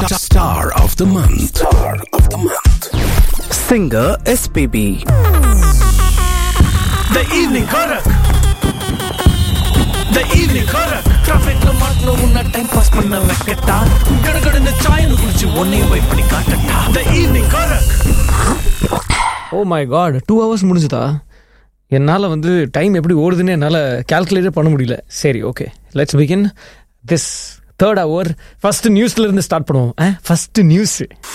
Star of the month. Star of the month. Singer SPB. The evening Karak. The evening Karak. Trafficல மாட்டின உன்ன time pass பண்ண வைக்கட்டா கடகடன்னு சாயல் குடிச்சு உன்னையும் போய் பண்ணி காட்டட்டா The evening Karak. Oh my god two hours முடிஞ்சுதா என்னால் வந்து டைம் எப்படி ஓடுதுன்னு என்னால் கால்குலேட்டே பண்ண முடியல சரி okay let's begin this third hour first நியூஸ்ல இருந்து ஸ்டார்ட் பண்ணுவோம் first news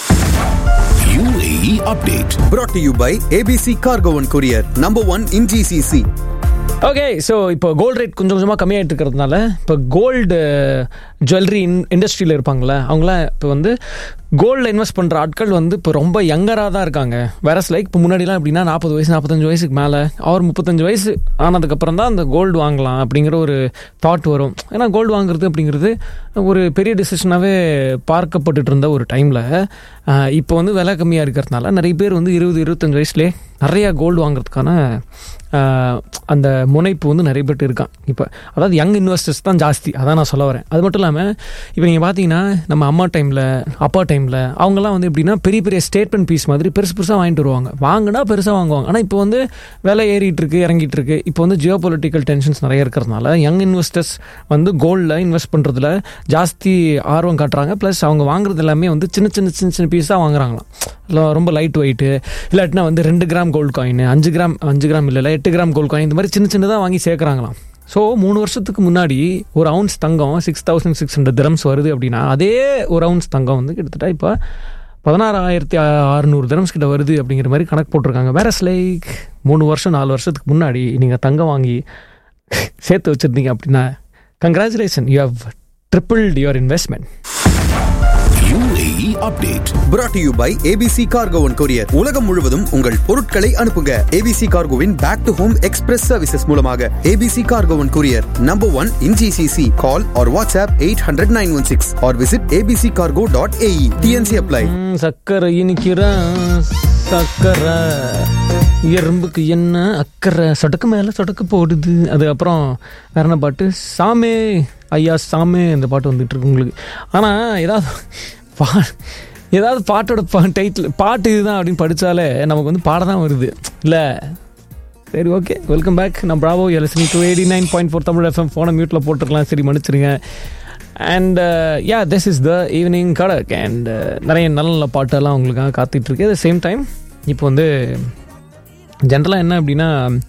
UAE update. brought to you by ABC Cargo and Courier, number one in GCC. Okay so இப்போ கோல்டு ரேட் கொஞ்சம் கொஞ்சமாக கம்மியாயிட்டு இருக்கிறதுனால இப்போ கோல்டு ஜுவல்லரி இன் இண்டஸ்ட்ரியில் இருப்பாங்களே அவங்களாம் இப்போ வந்து கோல்டில் இன்வெஸ்ட் பண்ணுற ஆட்கள் வந்து இப்போ ரொம்ப யங்கராக தான் இருக்காங்க வேறஸ் லைக் இப்போ முன்னாடிலாம் எப்படின்னா நாற்பது வயசு நாற்பத்தஞ்சு வயசுக்கு மேலே அவர் முப்பத்தஞ்சு வயசு ஆனதுக்கப்புறம் தான் அந்த கோல்டு வாங்கலாம் அப்படிங்கிற ஒரு தாட் வரும் ஏன்னா கோல்டு வாங்குறது அப்படிங்கிறது ஒரு பெரிய டிசிஷனாகவே பார்க்கப்பட்டுட்டு இருந்த ஒரு டைமில் இப்போ வந்து விலை கம்மியாக இருக்கிறதுனால நிறைய பேர் வந்து இருபது இருபத்தஞ்சு வயசுலேயே நிறையா கோல்டு வாங்குறதுக்கான ஆஹ், அந்த முனைப்பு வந்து நிறைய பேர்ட்டு இருக்கான் இப்போ அதாவது யங் இன்வெஸ்டர்ஸ் தான் ஜாஸ்தி அதான் நான் சொல்ல வரேன் அது மட்டும் இல்லாமல் இப்போ நீங்கள் பார்த்தீங்கன்னா நம்ம அம்மா டைமில் அப்பா டைமில் அவங்கெல்லாம் வந்து எப்படின்னா பெரிய பெரிய ஸ்டேட்மெண்ட் பீஸ் மாதிரி பெருசு பெருசாக வாங்கிட்டு வருவாங்க வாங்கினா பெருசாக வாங்குவாங்க ஆனால் இப்போ வந்து விலை ஏறிட்டு இருக்கு இறங்கிட்டு இருக்கு இப்போ வந்து ஜியோ பொலிட்டிக்கல் டென்ஷன்ஸ் நிறைய இருக்கிறதுனால யங் இன்வெஸ்டர்ஸ் வந்து கோல்டில் இன்வெஸ்ட் பண்ணுறதுல ஜாஸ்தி ஆர்வம் காட்டுறாங்க ப்ளஸ் அவங்க வாங்குறது எல்லாமே வந்து சின்ன சின்ன சின்ன சின்ன பீஸாக வாங்குறாங்களாம் இல்லை ரொம்ப லைட் வெயிட்டு இல்லாட்டினா வந்து ரெண்டு கிராம் கோல்டு காயின் அஞ்சு கிராம் அஞ்சு கிராம் இல்லை எட்டு கிராம் கோல்டு காயின் இந்த மாதிரி சின்ன சின்னதாக வாங்கி சேர்க்குறாங்களாம் ஸோ மூணு வருஷத்துக்கு முன்னாடி ஒரு அவுன்ஸ் தங்கம் six thousand six hundred dirhams வருது அப்படின்னா அதே ஒரு அவுன்ஸ் தங்கம் வந்து கிட்டத்தட்ட இப்போ பதினாறாயிரத்தி அறுநூறு திரம்ஸ் கிட்ட வருது அப்படிங்கிற மாதிரி கணக்கு போட்டிருக்காங்க வேற லைக் மூணு வருஷம் நாலு வருஷத்துக்கு முன்னாடி நீங்கள் தங்கம் வாங்கி சேர்த்து வச்சுருந்தீங்க அப்படின்னா congratulation you have tripled your investment UAE update. brought to you by ABC Cargo and Courier. உலகம் முழுவதும் உங்கள் பொருட்களை அனுப்புங்க ABC Cargoவின் back to home express services மூலமாக ABC Cargo and Courier, number one in GCC. Call or WhatsApp 800-916 or visit abccargo.ae. TNC apply. ம், சக்கரை இனிக்கிற சக்கரை எறும்புக்கு என்ன அக்கறை சொடக்கு மேலே சொடக்கு போடுது அதுக்கப்புறம் வேற என்ன பாட்டு சாமே ஐயா சாமே இந்த பாட்டு வந்துட்டு இருக்கு உங்களுக்கு ஆனால் ஏதாவது பா ஏதாவது பாட்டோட பா டைட்டில் பாட்டு இதுதான் அப்படின்னு படித்தாலே நமக்கு வந்து பாட தான் வருது இல்லை சரி ஓகே வெல்கம் பேக் நான் ப்ராவோ எலசனி two eighty nine point four Tamil FM ஃபோனை மியூட்டில் போட்டுருக்கலாம் சரி மன்னிச்சிருங்க and yeah this is the evening Karak and நிறைய நல்ல நல்ல பாட்டெல்லாம் உங்களுக்காக காத்துட்ருக்கு அட் சேம் டைம் இப்போ வந்து ஜென்ரலாக என்ன அப்படின்னா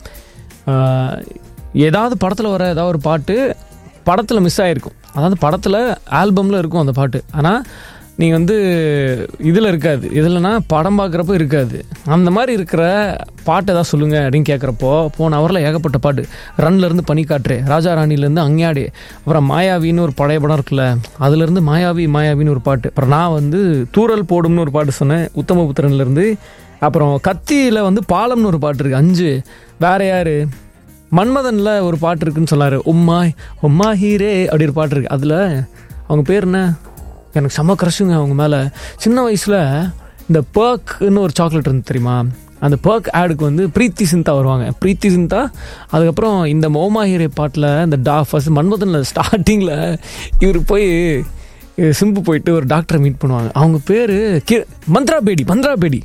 ஆஹ், ஏதாவது படத்தில் வர ஏதாவது ஒரு பாட்டு படத்தில் மிஸ் ஆகிருக்கும் அதாவது படத்தில் ஆல்பமில் இருக்கும் அந்த பாட்டு ஆனால் நீங்கள் வந்து இதில் இருக்காது இதுலனா படம் பார்க்குறப்ப இருக்காது அந்த மாதிரி இருக்கிற பாட்டு ஏதாவது சொல்லுங்கள் அப்படின்னு கேட்குறப்போ போன அவரில் ஏகப்பட்ட பாட்டு ரன்லேருந்து பனி காட்டுறே ராஜா ராணிலேருந்து அங்கேயாடு அப்புறம் மாயாவின்னு ஒரு பழைய படம் இருக்குல்ல அதுலேருந்து மாயாவி மாயாவின்னு ஒரு பாட்டு அப்புறம் நான் வந்து தூரல் போடும்னு ஒரு பாட்டு சொன்னேன் உத்தமபுத்திரன்லேருந்து அப்புறம் கத்தியில் வந்து பாலம்னு ஒரு பாட்டு இருக்குது அஞ்சு வேற யாரு மன்மதனில் ஒரு பாட்டு இருக்குன்னு சொன்னார் உம்மாய் உம்மா ஹீரே அப்படி ஒரு பாட்டு இருக்கு அதில் அவங்க பேர் என்ன எனக்கு செம்ம க்ரஷுங்க அவங்க மேலே சின்ன வயசில் இந்த பர்க்னு ஒரு சாக்லேட் இருந்து தெரியுமா அந்த பர்க் ஆடுக்கு வந்து பிரீத்தி சிந்தா வருவாங்க பிரீத்தி சிந்தா அதுக்கப்புறம் இந்த மோமா ஹீரே பாட்டில் இந்த டா ஃபர்ஸ்ட் மன்மதனில் ஸ்டார்டிங்கில் இவர் போய் சிம்பு போயிட்டு ஒரு டாக்டரை மீட் பண்ணுவாங்க அவங்க பேர் கி மந்த்ரா பேடி மந்த்ரா பேடி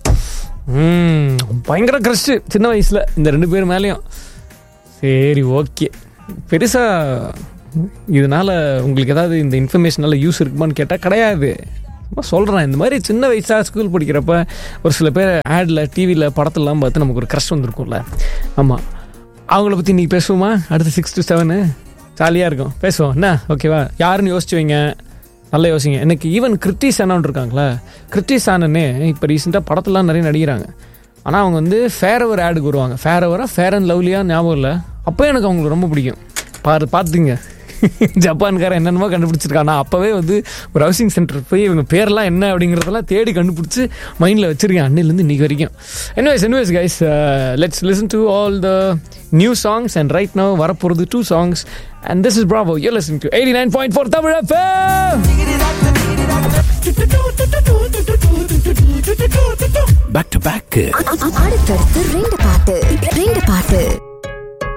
ம், பயங்கர க்ரஷ்ஷு சின்ன வயசில் இந்த ரெண்டு பேர் மேலேயும் சரி ஓகே பெருசாக இதனால் உங்களுக்கு ஏதாவது இந்த இன்ஃபர்மேஷனால யூஸ் இருக்குமான்னு கேட்டால் கிடையாது சும்மா சொல்கிறேன் இந்த மாதிரி சின்ன வயசாக ஸ்கூல் படிக்கிறப்ப ஒரு சில பேர் ஆடில் டிவியில் படத்துலலாம் பார்த்து நமக்கு ஒரு க்ரஷ் வந்திருக்கும்ல ஆமாம் அவங்கள பற்றி இன்றைக்கி பேசுவோமா அடுத்த சிக்ஸ் டு செவனு ஜாலியாக இருக்கும் பேசுவோம் என்ன ஓகேவா யாருன்னு யோசிச்சு வைங்க நல்லா யோசிங்க எனக்கு ஈவன் கிருத்தி சேனான் இருக்காங்களா கிருத்தி சேனனே இப்போ ரீசெண்டாக படத்துலாம் நிறைய நடிக்கிறாங்க ஆனால் அவங்க வந்து ஃபேரவர் ஆடுக்கு வருவாங்க ஃபேரவரா ஃபேர் அண்ட் லவ்லியாக ஞாபகம் இல்லை அப்போ எனக்கு அவங்களுக்கு ரொம்ப பிடிக்கும் பாரு பார்த்துங்க ஜப்பான்காரன் என்னென்னமோ கண்டுபிடிச்சிருக்கான் நான் அப்போவே வந்து ஒரு ஹவுசிங் சென்டர் போய் இவங்க பேர்லாம் என்ன அப்படிங்கிறதெல்லாம் தேடி கண்டுபிடிச்சி மைண்டில் வச்சிருக்கேன் அன்னிலேருந்து இன்னைக்கு வரைக்கும் anyways anyways guys let's listen to all the new songs and right now வரப்போகிறது two songs and this is Bravo you listen to eighty nine point four Tamil FM. Back to back. அடுத்தடுத்து ரெண்டு பாட்டு ரெண்டு பாட்டு